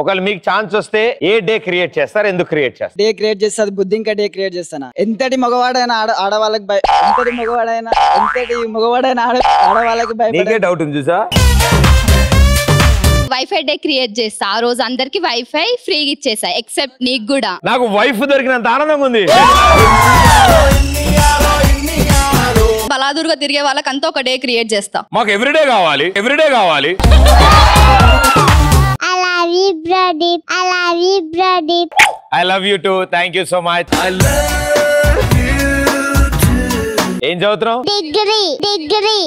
ఒకవేళ మీకు ఛాన్స్ వస్తే ఏ డే క్రియేట్ చేస్తారు ఎందుకు క్రియేట్ చేస్తారు డే క్రియేట్ చేస్తే అది బుద్ధి ఇంకా డే క్రియేట్ చేస్తానా ఎంతటి మగవాడైనా ఆడ ఆడవాళ్ళకి భయ ఎంతటి మగవాడైనా ఎంతటి మగవాడైనా ఆడ ఆడవాళ్ళకి నీకే భయపడే డౌట్ ఉంది చూసా వైఫై డే క్రియేట్ చేస్తా ఆ రోజు అందరికి వైఫై ఫ్రీగా ఇచ్చేసా ఎక్సెప్ట్ నీకు కూడా నాకు వైఫ్ దొరికినంత ఆనందంగా ఉంది బలాదురుగా తిరిగే వాళ్ళకంతా ఒక డే క్రియేట్ చేస్తా మాకు ఎవ్రీడే కావాలి ఎవ్రీడే కావాలి I love you, Pradeep. I love you, Pradeep. I love you too thank you so much ఏం చదువుతున్నావు Degree, degree.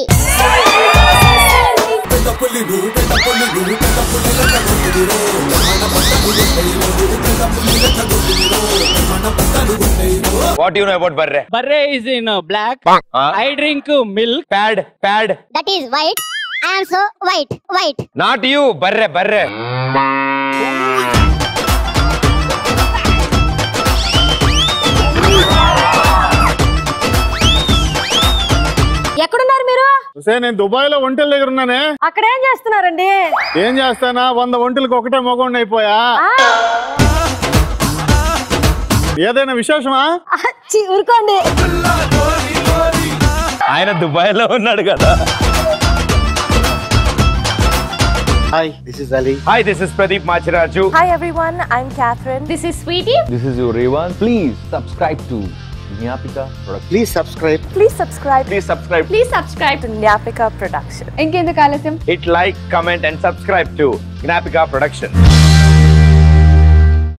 What you know about barre Barre is in uh, black. I drink uh, milk. Pad pad That is white. I am so white, white. Not you బర్రె బర్రె ఎక్కడున్నారు మీరు సే నేను Dubai లో ఒంటెల దగ్గర ఉన్నానే అక్కడ ఏం చేస్తున్నారండి ఏం చేస్తానా వంద ఒంటెలకు ఒకటే మొగండి అయిపోయా ఏదైనా విశేషమా ఆ, ఛీ, ఊరుకోండి ఆయన దుబాయ్ లో ఉన్నాడు కదా Hi, this is Ali. Hi this is Pradeep Machiraju hi everyone I'm Catherine this is Sweety This is your Revan. Please subscribe to Nyapika Production. Please subscribe. Please subscribe please subscribe please subscribe to Nyapika production ఇంకెందుకు ఆలస్యం hit like comment and subscribe to Nyapika production